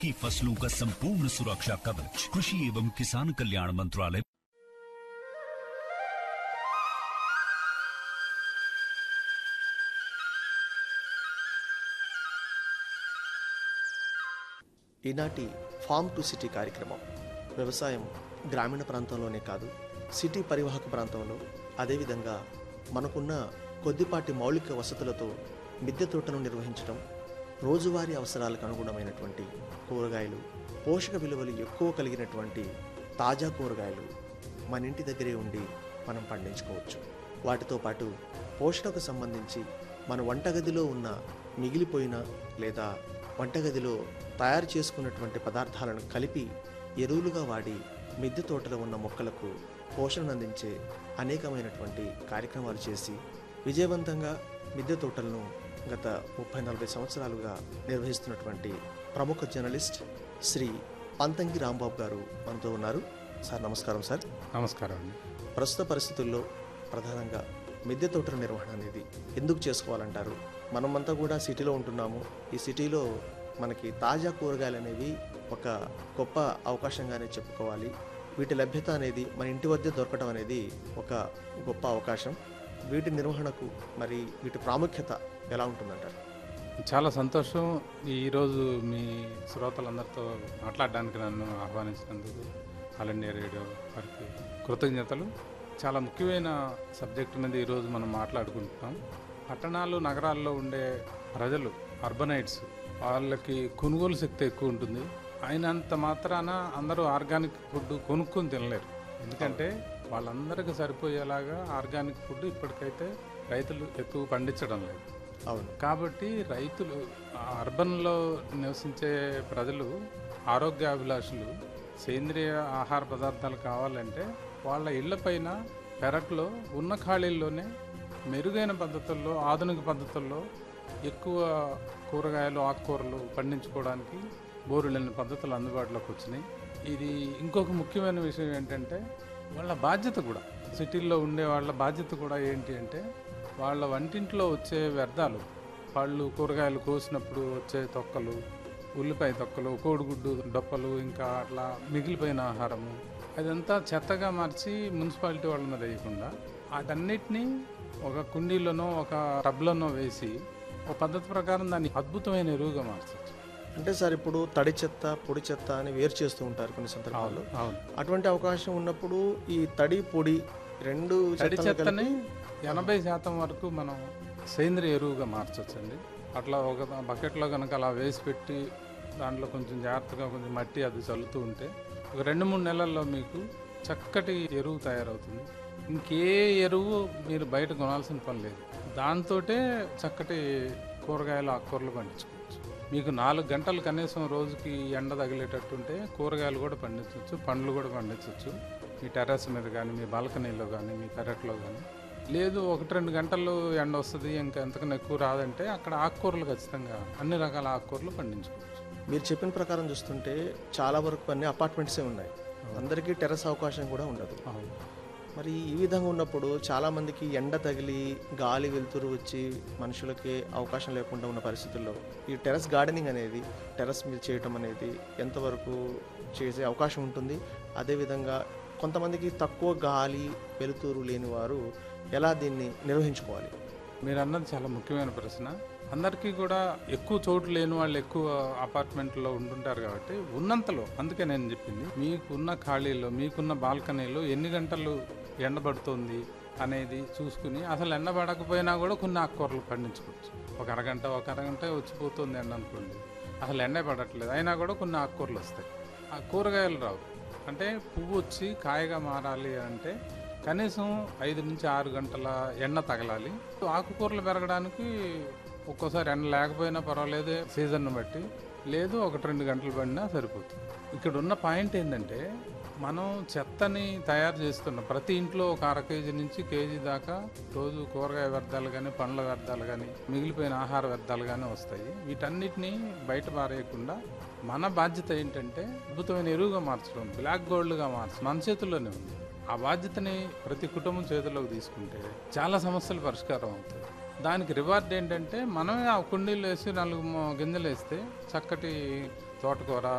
की फसलों का संपूर्ण सुरक्षा कवच कृषि एवं किसान कल्याण मंत्रालय ఈనాటి ఫామ్ టు సిటీ కార్యక్రమం వ్యవసాయం గ్రామీణ ప్రాంతంలోనే కాదు సిటీ పరివాహక ప్రాంతంలో అదేవిధంగా మనకున్న కొద్దిపాటి మౌలిక వసతులతో మిద్దె తోటను నిర్వహించడం రోజువారీ అవసరాలకు అనుగుణమైనటువంటి కూరగాయలు పోషక విలువలు ఎక్కువ కలిగినటువంటి తాజా కూరగాయలు మన ఇంటి దగ్గరే ఉండి మనం పండించుకోవచ్చు వాటితో పాటు పోషణకు సంబంధించి మన వంటగదిలో ఉన్న మిగిలిపోయిన లేదా వంటగదిలో తయారు చేసుకున్నటువంటి పదార్థాలను కలిపి ఎరువులుగా వాడి మిద్దె తోటలో ఉన్న మొక్కలకు పోషణను అందించే అనేకమైనటువంటి కార్యక్రమాలు చేసి విజయవంతంగా మిద్దె తోటలను గత ముప్పై నలభై సంవత్సరాలుగా నిర్వహిస్తున్నటువంటి ప్రముఖ జర్నలిస్ట్ శ్రీ పంతంగి రాంబాబు గారు మనతో ఉన్నారు సార్ నమస్కారం సార్ నమస్కారం అండి ప్రస్తుత పరిస్థితుల్లో ప్రధానంగా మిద్దె తోటల నిర్వహణ అనేది ఎందుకు చేసుకోవాలంటారు మనమంతా కూడా సిటీలో ఉంటున్నాము ఈ సిటీలో మనకి తాజా కూరగాయలు అనేవి ఒక గొప్ప అవకాశంగానే చెప్పుకోవాలి వీటి లభ్యత అనేది మన ఇంటి వద్ద దొరకడం అనేది ఒక గొప్ప అవకాశం వీటి నిర్వహణకు మరి వీటి ప్రాముఖ్యత ఎలా ఉంటుందంటారు చాలా సంతోషం ఈరోజు మీ శ్రోతలందరితో మాట్లాడడానికి నన్ను ఆహ్వానించినందుకు ఆల్ ఇండియా రేడియో వారికి కృతజ్ఞతలు చాలా ముఖ్యమైన సబ్జెక్ట్ అనేది ఈరోజు మనం మాట్లాడుకుంటున్నాం పట్టణాలు నగరాల్లో ఉండే ప్రజలు అర్బనైట్స్ వాళ్ళకి కొనుగోలు శక్తి ఎక్కువ ఉంటుంది అయినంత మాత్రాన అందరూ ఆర్గానిక్ ఫుడ్ కొనుక్కొని తినలేరు ఎందుకంటే వాళ్ళందరికీ సరిపోయేలాగా ఆర్గానిక్ ఫుడ్ ఇప్పటికైతే రైతులు ఎక్కువ పండించడం లేదు అవును కాబట్టి రైతులు ఆ అర్బన్లో నివసించే ప్రజలు ఆరోగ్యాభిలాషులు సేంద్రియ ఆహార పదార్థాలు కావాలంటే వాళ్ళ ఇళ్లపైన పెరట్లో ఉన్న ఖాళీల్లోనే మెరుగైన పద్ధతుల్లో ఆధునిక పద్ధతుల్లో ఎక్కువ కూరగాయలు ఆకుకూరలు పండించుకోవడానికి బోరులేని పద్ధతులు అందుబాటులోకి వచ్చినాయి ఇది ఇంకొక ముఖ్యమైన విషయం ఏంటంటే వాళ్ళ బాధ్యత కూడా సిటీల్లో ఉండే వాళ్ళ బాధ్యత కూడా ఏంటి అంటే వాళ్ళ వంటింట్లో వచ్చే వ్యర్థాలు పళ్ళు కూరగాయలు కోసినప్పుడు వచ్చే తొక్కలు ఉల్లిపాయ తొక్కలు కోడిగుడ్డు డొప్పలు ఇంకా అట్లా మిగిలిపోయిన ఆహారము అదంతా చెత్తగా మార్చి మున్సిపాలిటీ వాళ్ళ మీద వేయకుండా వాటన్నిటినీ ఒక కుండీలోనో ఒక టబ్లోనో వేసి ఒక పద్ధతి ప్రకారం దాన్ని అద్భుతమైన ఎరువుగా మార్చచ్చు అంటే సార్ ఇప్పుడు తడి చెత్త పొడి చెత్త అని వేరు చేస్తూ ఉంటారు కొన్ని సందర్భాల్లో అవును అటువంటి అవకాశం ఉన్నప్పుడు ఈ తడి పొడి రెండు తడి చెత్తలను చెత్తని కలిపి ఎనభై శాతం వరకు మనం సేంద్రియ ఎరువుగా మార్చొచ్చండి అట్లా ఒక బకెట్లో కనుక అలా వేసి పెట్టి దాంట్లో కొంచెం జాగ్రత్తగా కొంచెం మట్టి అది చల్లుతూ ఉంటే ఒక రెండు మూడు నెలల్లో మీకు చక్కటి ఎరువు తయారవుతుంది ఇంకే ఎరువు మీరు బయట కొనాల్సిన పని లేదు దాంతోటే చక్కటి కూరగాయలు ఆకుకూరలు పండించుకోవచ్చు మీకు నాలుగు గంటలు కనీసం రోజుకి ఎండ తగిలేటట్టుంటే కూరగాయలు కూడా పండించవచ్చు పండ్లు కూడా పండించవచ్చు మీ టెర్రస్ మీద కానీ మీ బాల్కనీలో కానీ మీ పెరట్లో కానీ లేదు ఒకటి రెండు గంటలు ఎండ వస్తుంది ఇంకా ఎంతకన్నా ఎక్కువ రాదంటే అక్కడ ఆకుకూరలు ఖచ్చితంగా అన్ని రకాల ఆకుకూరలు పండించుకోవచ్చు మీరు చెప్పిన ప్రకారం చూస్తుంటే చాలా వరకు అన్ని అపార్ట్మెంట్సే ఉన్నాయి అందరికీ టెర్రస్ అవకాశం కూడా ఉండదు అవును మరి ఈ విధంగా ఉన్నప్పుడు చాలా మందికి ఎండ తగిలి గాలి వెలుతురు వచ్చి మనుషులకి అవకాశం లేకుండా ఉన్న పరిస్థితుల్లో ఈ టెర్రస్ గార్డెనింగ్ అనేది టెర్రస్ మీద చేయటం అనేది ఎంతవరకు చేసే అవకాశం ఉంటుంది అదేవిధంగా కొంతమందికి తక్కువ గాలి వెలుతురు లేని వారు ఎలా దీన్ని నిర్వహించుకోవాలి మీరు అన్నది చాలా ముఖ్యమైన ప్రశ్న అందరికీ కూడా ఎక్కువ చోటు లేని వాళ్ళు ఎక్కువ అపార్ట్మెంట్లో ఉంటుంటారు కాబట్టి ఉన్నంతలో అందుకే నేను చెప్పింది మీకున్న ఖాళీలో మీకున్న బాల్కనీలో ఎన్ని గంటలు ఎండబడుతుంది అనేది చూసుకుని అసలు ఎండబడకపోయినా కూడా కొన్ని ఆకుకూరలు పండించుకోవచ్చు ఒక అరగంట ఒక అరగంట వచ్చిపోతుంది ఎండ అనుకోండి అసలు ఎండే పడట్లేదు అయినా కూడా కొన్ని ఆకుకూరలు వస్తాయి ఆ కూరగాయలు రావు అంటే పువ్వు వచ్చి కాయగా మారాలి అంటే కనీసం ఐదు నుంచి ఆరు గంటల ఎండ తగలాలి ఆకుకూరలు పెరగడానికి ఒక్కోసారి ఎండ లేకపోయినా పర్వాలేదు సీజన్ బట్టి లేదు ఒకటి రెండు గంటలు పడినా సరిపోతుంది ఇక్కడ ఉన్న పాయింట్ ఏంటంటే మనం చెత్తని తయారు చేస్తున్నాం ప్రతి ఇంట్లో ఒక అర కేజీ నుంచి కేజీ దాకా రోజు కూరగాయ వ్యర్థాలు కానీ పండ్ల వ్యర్థాలు కానీ మిగిలిపోయిన ఆహార వ్యర్థాలు కానీ వస్తాయి వీటన్నిటిని బయట పారేయకుండా మన బాధ్యత ఏంటంటే అద్భుతమైన ఎరువుగా మార్చడం బ్లాక్ గోల్డ్గా మార్చడం మన చేతుల్లోనే ఉంది ఆ బాధ్యతని ప్రతి కుటుంబం చేతుల్లోకి తీసుకుంటే చాలా సమస్యలు పరిష్కారం అవుతాయి దానికి రివార్డ్ ఏంటంటే మనమే ఆ కుండీలు వేసి నాలుగు మొ- గింజలు వేస్తే చక్కటి తోటకూర